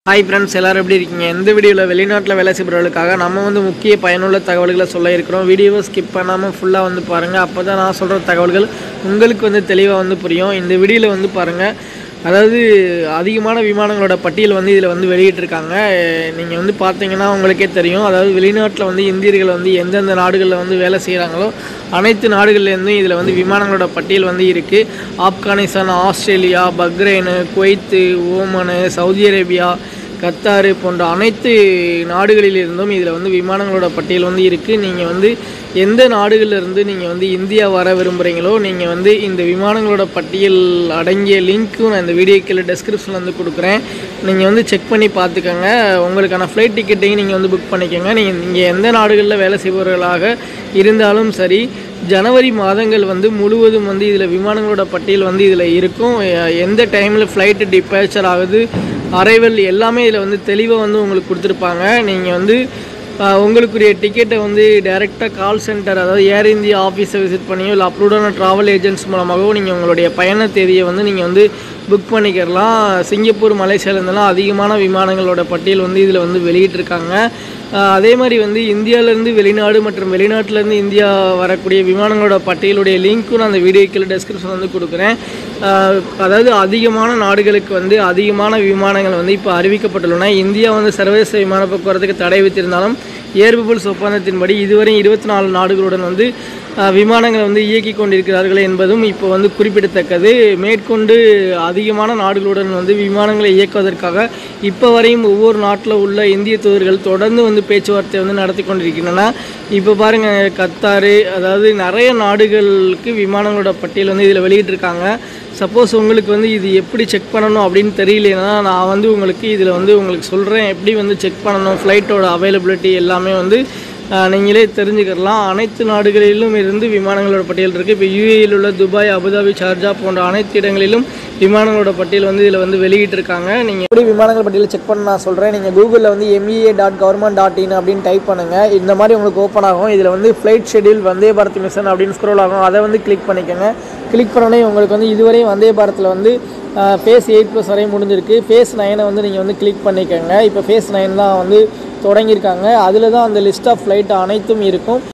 hi friends எல்லாரும் எப்படி இருக்கீங்க இந்த வீடியோவில் வெளிநாட்டில் வேலை செய்கிறவர்களுக்காக நம்ம வந்து முக்கிய பயனுள்ள தகவல்களை சொல்ல இருக்கிறோம் வீடியோவை ஸ்கிப் பண்ணாமல் ஃபுல்லாக வந்து பாருங்கள் அப்போ தான் நான் சொல்கிற தகவல்கள் உங்களுக்கு வந்து தெளிவாக வந்து புரியும் இந்த வீடியோவில் வந்து பாருங்கள் அதாவது அதிகமான விமானங்களோட பட்டியல் வந்து இதில் வந்து வெளியிட்டிருக்காங்க நீங்கள் வந்து பார்த்தீங்கன்னா உங்களுக்கே தெரியும் அதாவது வெளிநாட்டில் வந்து இந்தியர்கள் வந்து எந்தெந்த நாடுகளில் வந்து வேலை செய்கிறாங்களோ அனைத்து நாடுகள்லேருந்தும் இதில் வந்து விமானங்களோட பட்டியல் வந்து இருக்குது Afghanistan Australia Bahrain Kuwait Oman Saudi Arabia Qatar போன்ற அனைத்து நாடுகளிலிருந்தும் இதில் வந்து விமானங்களோட பட்டியல் வந்து இருக்குது நீங்கள் வந்து எந்த நாடுகளிலிருந்து நீங்கள் வந்து இந்தியா வர விரும்புகிறீங்களோ நீங்கள் வந்து இந்த விமானங்களோட பட்டியல் அடங்கிய லிங்க்கும் நான் இந்த வீடியோ கீழே டெஸ்கிரிப்ஷனில் வந்து கொடுக்குறேன் நீங்கள் வந்து செக் பண்ணி பார்த்துக்கோங்க உங்களுக்கான ஃப்ளைட் டிக்கெட்டையும் நீங்கள் வந்து புக் பண்ணிக்கோங்க நீங்கள் நீங்கள் எந்த நாடுகளில் வேலை செய்பவர்களாக இருந்தாலும் சரி ஜனவரி மாதங்கள் வந்து முழுவதும் வந்து இதில் விமானங்களோட பட்டியல் வந்து இதில் இருக்கும் எ- எந்த டைமில் ஃப்ளைட்டு டிப்பேச்சர் ஆகுது அரைவல் எல்லாமே இதில் வந்து தெளிவாக வந்து உங்களுக்கு கொடுத்துருப்பாங்க நீங்கள் வந்து ஆஹ், உங்களுக்குரிய டிக்கெட்டை வந்து டைரெக்டாக கால் சென்டர் அதாவது ஏர் இந்தியா ஆஃபீஸை விசிட் பண்ணியோ இல்லை அப்ரூவ்டான ட்ராவல் ஏஜென்ட்ஸ் மூலமாகவோ நீங்கள் உங்களுடைய பயண தேதியை வந்து நீங்கள் வந்து புக் பண்ணிக்கிறலாம் சிங்கப்பூர் மலேசியாவிலேருந்தெல்லாம் அதிகமான விமானங்களோட பட்டியல் வந்து இதில் வந்து வெளியிட்டிருக்காங்க ஆஹ், அதே மாதிரி வந்து இந்தியாவிலேருந்து வெளிநாடு மற்றும் வெளிநாட்டிலேருந்து இந்தியா வரக்கூடிய விமானங்களோட பட்டியலுடைய லிங்க்கும் நான் அந்த வீடியோக்கில் டெஸ்கிரிப்ஷன் வந்து கொடுக்குறேன் ஆஹ், அதாவது அதிகமான நாடுகளுக்கு வந்து அதிகமான விமானங்கள் வந்து இப்போ அறிவிக்கப்பட்டுள்ளன இந்தியா வந்து சர்வதேச விமான போக்குவரத்துக்கு தடை வித்திருந்தாலும் ஏர்பபிள்ஸ் ஒப்பந்தத்தின்படி இதுவரை இருபத்தி நாலு நாடுகளுடன் வந்து ஆஹ், விமானங்களை வந்து இயக்கி கொண்டிருக்கிறார்கள் என்பதும் இப்போ வந்து குறிப்பிடத்தக்கது மேற்கொண்டு அதிகமான நாடுகளுடன் வந்து விமானங்களை இயக்குவதற்காக இப்போ வரையும் ஒவ்வொரு நாட்டில் உள்ள இந்திய தூதர்கள் தொடர்ந்து வந்து பேச்சுவார்த்தை வந்து நடத்தி கொண்டிருக்கின்றன இப்போ பாருங்க கத்தாரு அதாவது நிறைய நாடுகளுக்கு விமானங்களோட பட்டியல் வந்து இதில் வெளியிட்டிருக்காங்க சப்போஸ் உங்களுக்கு வந்து இது எப்படி செக் பண்ணணும் அப்படின்னு தெரியலனா நான் வந்து உங்களுக்கு இதில் வந்து உங்களுக்கு சொல்கிறேன் எப்படி வந்து செக் பண்ணணும் ஃப்ளைட்டோட அவைலபிலிட்டி எல்லாமே வந்து ஆஹ், நீங்களே தெரிஞ்சுக்கலாம் அனைத்து நாடுகளிலும் இருந்து விமானங்களோட பட்டியல் இருக்குது இப்போ யூஏயில் உள்ள துபாய் அபுதாபி ஷார்ஜா போன்ற அனைத்து இடங்களிலும் விமானங்களோட பட்டியல் வந்து இதில் வந்து வெளியிட்டிருக்காங்க நீங்கள் எப்படி விமானங்கள் பட்டியல் செக் பண்ண நான் சொல்கிறேன் நீங்கள் கூகுளில் வந்து MEA dot government dot in அப்படின்னு டைப் பண்ணுங்கள் இந்த மாதிரி உங்களுக்கு ஓப்பன் ஆகும் இதில் வந்து flight schedule Vande Bharat mission அப்படின்னு ஸ்க்ரோல் ஆகும் அதை வந்து கிளிக் பண்ணிக்கோங்க கிளிக் பண்ணோடனே உங்களுக்கு வந்து இதுவரையும் வந்தே பாரத்தில் வந்து ஃபேஸ் எயிட் ப்ளஸ் வரையும் முடிஞ்சிருக்கு ஃபேஸ் நைனை வந்து நீங்கள் வந்து கிளிக் பண்ணிக்கோங்க இப்போ ஃபேஸ் நைன் தான் வந்து தொடங்கியிருக்காங்க அதில் தான் அந்த லிஸ்ட் ஆஃப் ஃப்ளைட் அனைத்தும் இருக்கும்